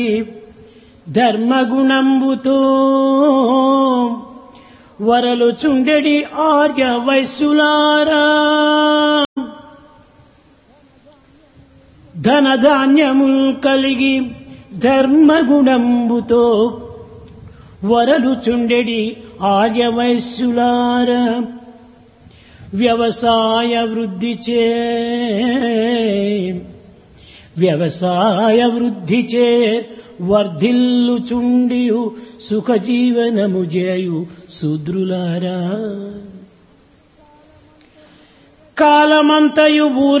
ధర్మగుణంబుతో వరలు చుండెడి ఆర్య వైశ్యులారా ధనధాన్యముల్ కలిగి ధర్మగుణంబుతో వరలు చుండెడి ఆర్య వైశ్యులారా వ్యవసాయ వృద్ధి చే వ్యవసాయ వృద్ధి చే వర్ధిల్లు చుండియు సుఖజీవనము చేయు శూద్రులారా కాలమంతయు ఊర